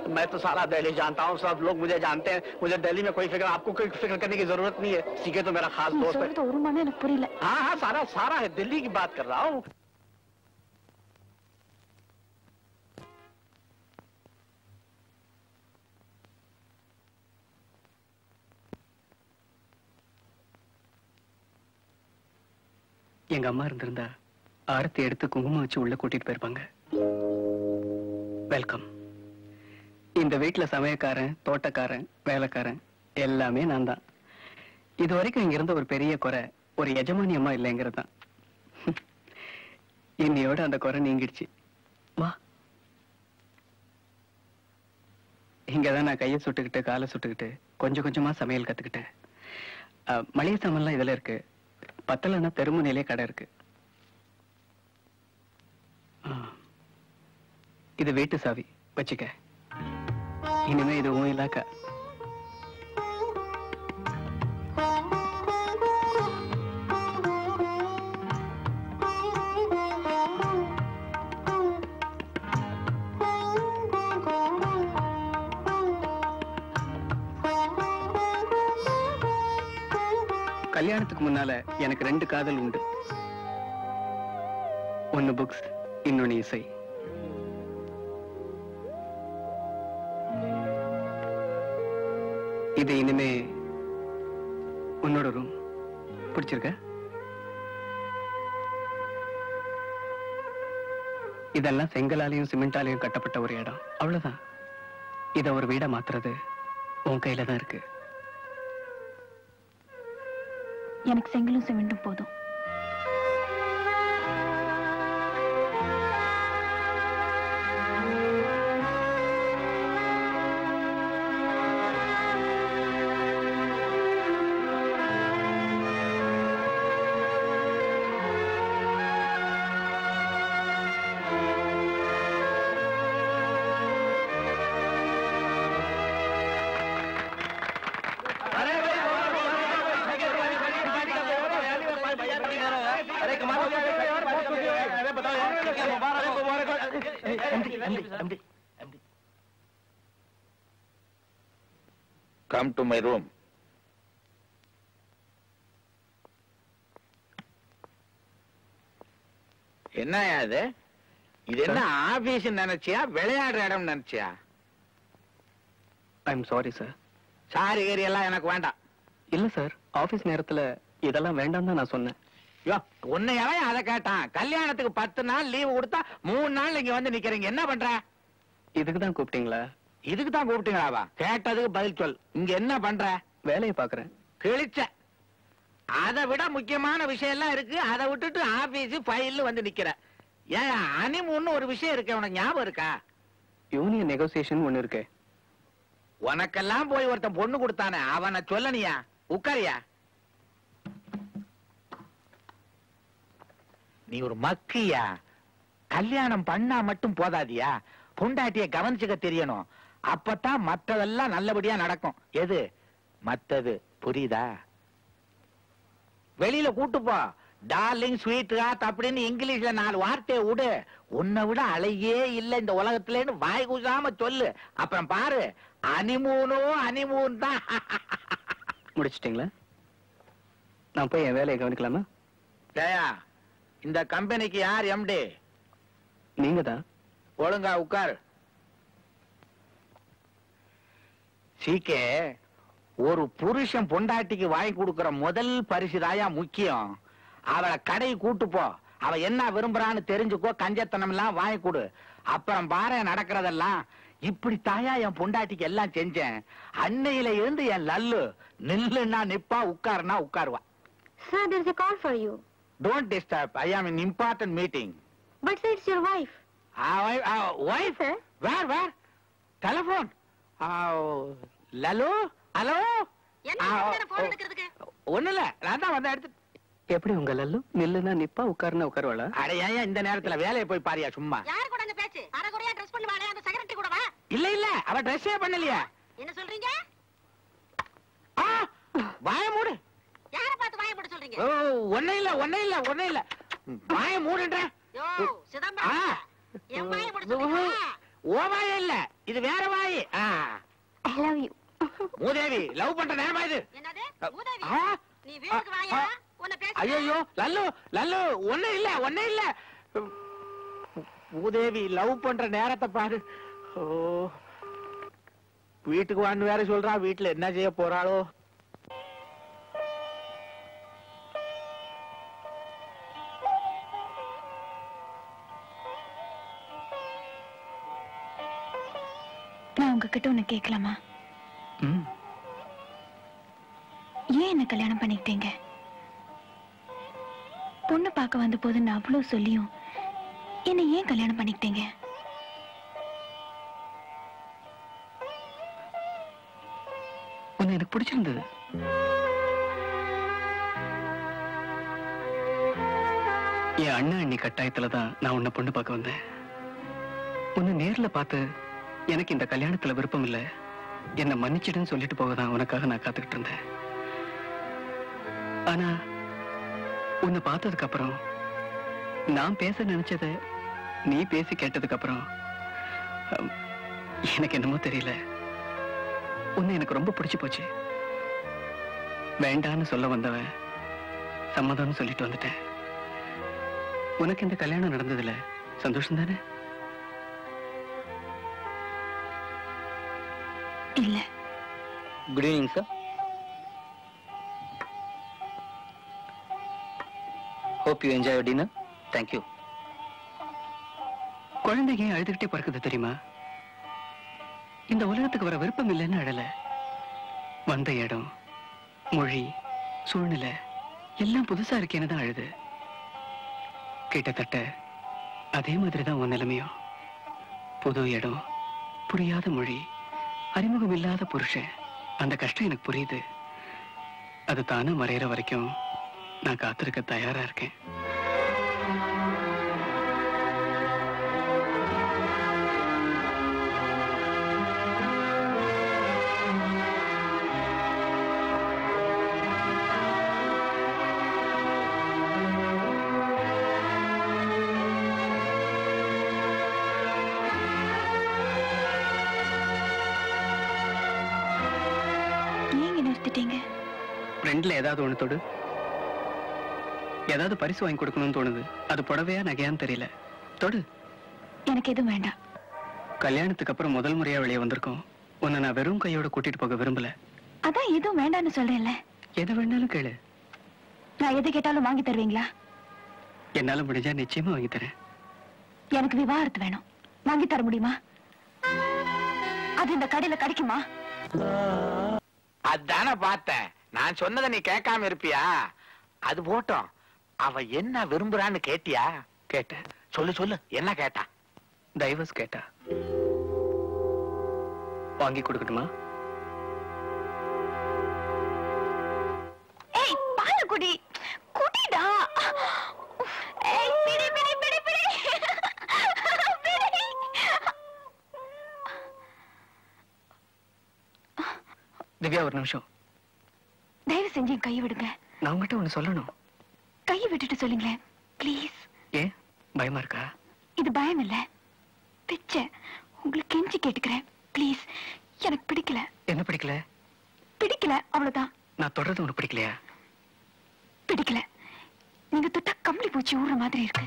मैं तो सारा दिल्ली जानता हूँ सब लोग मुझे जानते हैं मुझे दिल्ली में कोई फिक्र आपको कोई फिक्र करने की जरूरत नहीं है सीके तो मेरा खास நீ दोस्त है சொல்றது ஒரு மணி எனக்கு புரியல हाँ हाँ सारा सारा है दिल्ली की बात कर रहा हूँ எங்க அம்மா இருந்திருந்தா ஆரத்தி எடுத்து குங்குமம் வச்சு உள்ள கூட்டிட்டு போயிருப்பாங்க வெல்கம் இந்த வீட்டுல சமயக்காரன் தோட்டக்காரன் வேலைக்காரன் எல்லாமே நான் தான் இது வரைக்கும் இங்க இருந்த ஒரு பெரிய குறை ஒரு எஜமானி அம்மா இல்லைங்கிறது தான் இன்னையோட அந்த குறை நீங்கிடுச்சு வா இங்கதான் நான் கையை சுட்டுக்கிட்டு காலை சுட்டுக்கிட்டு கொஞ்சம் கொஞ்சமா சமையல் கத்துக்கிட்டேன் அஹ், மளிகை சாமான்லாம் இதுல இருக்கு பத்தலைன்னா தெருமுனையிலே கடை இருக்கு ஆ. இது வீட்டு சாவி வச்சுக்க இனிமே இது உன் இலாக்கா கல்யாணத்துக்கு முன்னால எனக்கு ரெண்டு காதல் உண்டு ஒன்னு புக்ஸ் இன்னொன்னு இசை இது இனிமே உன்னோட ரூம் பிடிச்சிருக்க இதெல்லாம் செங்கலாலையும் சிமெண்டாலையும் கட்டப்பட்ட ஒரு இடம் அவ்வளவுதான் இத ஒரு வீடா மாத்துறது உன் கையில தான் இருக்கு எனக்கு செங்கலும் சிமெண்டும் போதும் अरे कमाल हो गया अरे बताओ यार கம் டு மை ரூம் என்ன அது இது என்ன ஆபீஸ் நினைச்சியா விளையாடுற இடம் நினைச்சியா I am sorry sir sorry ஏரி எல்லாம் எனக்கு வேண்டாம் இல்ல சார் ஆபீஸ் நேரத்துல இதெல்லாம் வேண்டாம் தான் நான் சொன்னேன் யோ உன்னை எவன் அதை கேட்டான் கல்யாணத்துக்கு பத்து நாள் லீவு கொடுத்தா மூணு நாள் இங்க வந்து நிக்கிறீங்க என்ன பண்ற இதுக்கு தான் கூப்பிட்டீங்களா இதுக்கு தான் கூப்பிட்டீங்களாவா கேட்டதுக்கு பதில் சொல் இங்க என்ன பண்ற வேலையை பாக்குறேன் கிழிச்ச அதை விட முக்கியமான விஷயம் எல்லாம் இருக்கு அதை விட்டுட்டு ஆபீஸ் ஃபைல் வந்து நிக்கிற ஏன் அனிமுன்னு ஒரு விஷயம் இருக்கு உனக்கு ஞாபகம் இருக்கா யூனியன் நெகோசியேஷன் ஒண்ணு இருக்கு உனக்கெல்லாம் போய் ஒருத்தன் பொண்ணு கொடுத்தானே அவனை சொல்லனியா உட்காரியா நீ ஒரு மக்கியா கல்யாணம் பண்ணா மட்டும் போதாதியா பொண்டாட்டிய கவனிச்சுக்க தெரியணும் அப்பதான் மத்ததெல்லாம் நல்லபடியா நடக்கும் எது மத்தது புரியுதா வெளியில கூட்டு போ டார்லிங் ஸ்வீட் ஹார்ட் அப்படின்னு இங்கிலீஷ்ல நாலு வார்த்தையை விடு உன்னை விட அழகே இல்ல இந்த உலகத்துலன்னு வாய் கூசாம சொல்லு அப்புறம் பாரு அனிமூனோ அனிமூன் தான் முடிச்சிட்டீங்களா நான் போய் என் வேலையை கவனிக்கலாமா டேயா இந்த கம்பெனிக்கு யார் எம்டி நீங்க தான் ஒழுங்கா உட்காரு சீக்கே ஒரு புருஷன் பொண்டாட்டிக்கு வாங்கி கொடுக்கிற முதல் பரிசு தாயா முக்கியம் அவளை கடை கூட்டு போ அவ என்ன விரும்புறான்னு தெரிஞ்சுக்கோ கஞ்சத்தனம் எல்லாம் வாங்கி கொடு அப்புறம் பாரு நடக்கிறதெல்லாம் இப்படி தாயா என் பொண்டாட்டிக்கு எல்லாம் செஞ்சேன் அன்னையில இருந்து என் லல்லு நில்லுன்னா நிப்பா உட்காருனா உட்காருவா Sir, there's a call for you. Don't disturb I am in important meeting But sir, it's your wife. Wife Sir? Where where telephone Lallu hello ஒண்ணு இல்ல நான் தான் வந்து எடுத்து எப்படி உங்க லல்லு நில்லுனா நிப்பா உட்காருனா உட்காருவாளா அட ஏன் இந்த நேரத்துல வேலையை போய் பாரியா சும்மா யாரு கூட அங்க பேச்சு அரைகுறையா ட்ரெஸ் பண்ணுவாளே அந்த செக்ரட்டரி கூட வா இல்ல இல்ல அவ ட்ரெஸ்ஸே பண்ணலையே என்ன சொல்றீங்க ஆ, வாய மூடு யார பார்த்து வாய போட சொல்றீங்க ஓ ஒண்ணே இல்ல ஒண்ணே இல்ல ஒண்ணே இல்ல வாய மூடுன்றேன் யோ ஆ. சிதம்பரம் என் வாய போட சொல்றீங்க ஓ வாய் இல்ல இது வேற வாய் ஆ. ஐ லவ் யூ மூதேவி லவ் பண்ற நேரமா இது என்னது மூதேவி ஆ? நீ வீட்டுக்கு வாயா ஆ. உன்னை பேச ஐயோ லல்லு லல்லு ஒண்ணு இல்ல ஒண்ணு இல்ல மூதேவி லவ் பண்ற நேரத்தை பாரு ஓ வீட்டுக்கு வான்னு வேற சொல்றா வீட்டுல என்ன செய்ய போறாளோ நான் உங்ககிட்ட ஒண்ணு கேட்கலாமா ம் ஏன் என்ன கல்யாணம் பண்ணிக்கிட்டீங்க பொண்ணு பார்க்க வந்த போது நான் அவ்வளவு சொல்லியும் என்ன ஏன் கல்யாணம் பண்ணிக்கிட்டீங்க உன்னை எனக்கு பிடிச்சிருந்தது என் அண்ணா அண்ணி கட்டாயத்துல தான் நான் உன்னை பொண்ணு பார்க்க வந்தேன் உன்னை நேர்ல பார்த்து எனக்கு இந்த கல்யாணத்துல விருப்பம் இல்ல என்னை மன்னிச்சிடுன்னு சொல்லிட்டு போக தான் உனக்காக நான் காத்துக்கிட்டு இருந்தேன் ஆனா உன்னை பார்த்ததுக்கு அப்புறம் நான் பேச நினைச்சத நீ பேசி கேட்டதுக்கு அப்புறம் அம், எனக்கு என்னமோ தெரியல உன்னை எனக்கு ரொம்ப பிடிச்சு போச்சு வேண்டான்னு சொல்ல வந்தவன் சம்மதம்னு சொல்லிட்டு வந்துட்டேன் உனக்கு இந்த கல்யாணம் நடந்ததுல சந்தோஷம் தானே இல்ல good evening sir hope you enjoy dinner thank you குழந்தைங்க ஏன் அழுதுகிட்டே பிறக்குது தெரியுமா இந்த உலகத்துக்கு வர விருப்பம் இல்லைன்னு அழல வந்த இடம் மொழி சூழ்நிலை எல்லாம் புதுசா இருக்கேன்னு தான் அழுது கிட்டத்தட்ட அதே மாதிரி தான் உன் நிலைமையும் புது இடம் புரியாத மொழி அறிமுகம் இல்லாத புருஷன் அந்த கஷ்டம் எனக்கு புரியுது அது தானே மறையிற வரைக்கும் நான் காத்திருக்க தயாரா இருக்கேன் ஏங்க நிறுத்திட்டீங்க ரெண்டுல ஏதாவது ஒண்ணு தொடு ஏதாவது பரிசு வாங்கி கொடுக்கணும்னு தோணுது அது புடவையா நகையான்னு தெரியல தொடு எனக்கு எதுவும் வேண்டாம் கல்யாணத்துக்கு அப்புறம் முதல் முறையா வெளியே வந்திருக்கோம் உன்னை நான் வெறும் கையோட கூட்டிட்டு போக விரும்பல அதான் எதுவும் வேண்டாம்னு சொல்றேன்ல எதை வேணாலும் கேளு நான் எது கேட்டாலும் வாங்கி தருவீங்களா என்னால முடிஞ்சா நிச்சயமா வாங்கி தரேன் எனக்கு விவாகரத்து வேணும் வாங்கி தர முடியுமா அது இந்த கடையில கிடைக்குமா அதானே பார்த்தேன் நான் சொன்னதை நீ கேட்காம இருப்பியா அது போட்டோம் அவ என்ன விரும்புறான்னு கேட்டியா கேட்டேன் சொல்லு சொல்லு என்ன கேட்டா டைவர்ஸ் கேட்டா வாங்கி கொடுக்கட்டுமா ஏய் பால குடி குடிடா ஏய் பிடி பிடி பிடி பிடி பிடி திவ்யா ஒரு நிமிஷம் தயவு செஞ்சு என் கையை விடுங்க நான் உங்ககிட்ட ஒண்ணு சொல்லணும் கையை விட்டுட்டு சொல்லுங்களேன் ப்ளீஸ் ஏன் பயமா இருக்கா இது பயம் இல்ல பிச்சை உங்களுக்கு கெஞ்சி கேட்டுக்கிறேன் ப்ளீஸ் எனக்கு பிடிக்கல என்ன பிடிக்கல பிடிக்கல அவ்வளவுதான் நான் தொடர்றது உனக்கு பிடிக்கலையா பிடிக்கல நீங்க தொட்டா கம்பளி பூச்சி ஊறுற மாதிரி இருக்கு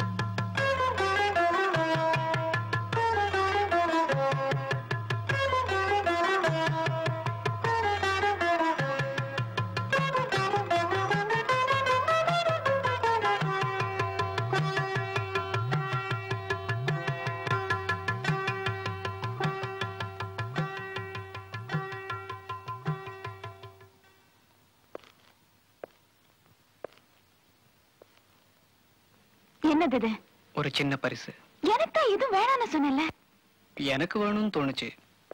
என்னது இது ஒரு சின்ன பரிசு எனக்கு தான் இது வேணாம்னு சொன்னேன்ல எனக்கு வேணும்னு தோணுச்சு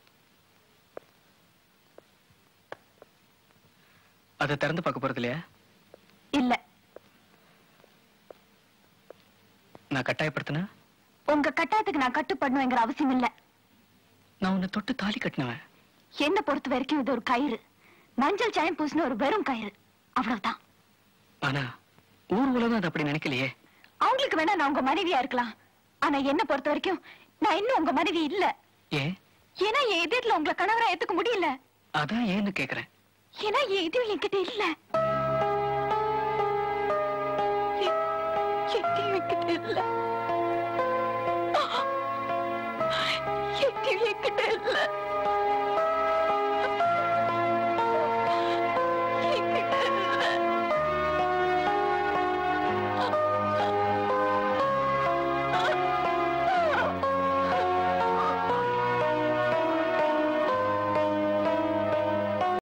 அதை திறந்து பார்க்க போறது இல்லையா இல்ல நான் கட்டாயப்படுத்தினா உங்க கட்டாயத்துக்கு நான் கட்டுப்படணுங்கிற அவசியம் இல்ல நான் உன்னை தொட்டு தாலி கட்டினவன் என்ன பொறுத்த வரைக்கும் இது ஒரு கயிறு மஞ்சள் சாயம் பூசின ஒரு வெறும் கயிறு அவ்வளவுதான் ஆனா ஊர் உலகம் அது அப்படி நினைக்கலையே அவங்களுக்கு வேணா நான் உங்க மனைவியா இருக்கலாம் ஆனா என்ன பொறுத்த வரைக்கும் நான் இன்னும் உங்க மனைவி இல்ல ஏ ஏன்னா என் எதிரில உங்களை கணவரா ஏத்துக்க முடியல அதான் ஏன்னு கேக்குறேன் ஏன்னா என் எதுவும் என்கிட்ட இல்ல எ- எதுவும் என்கிட்ட இல்ல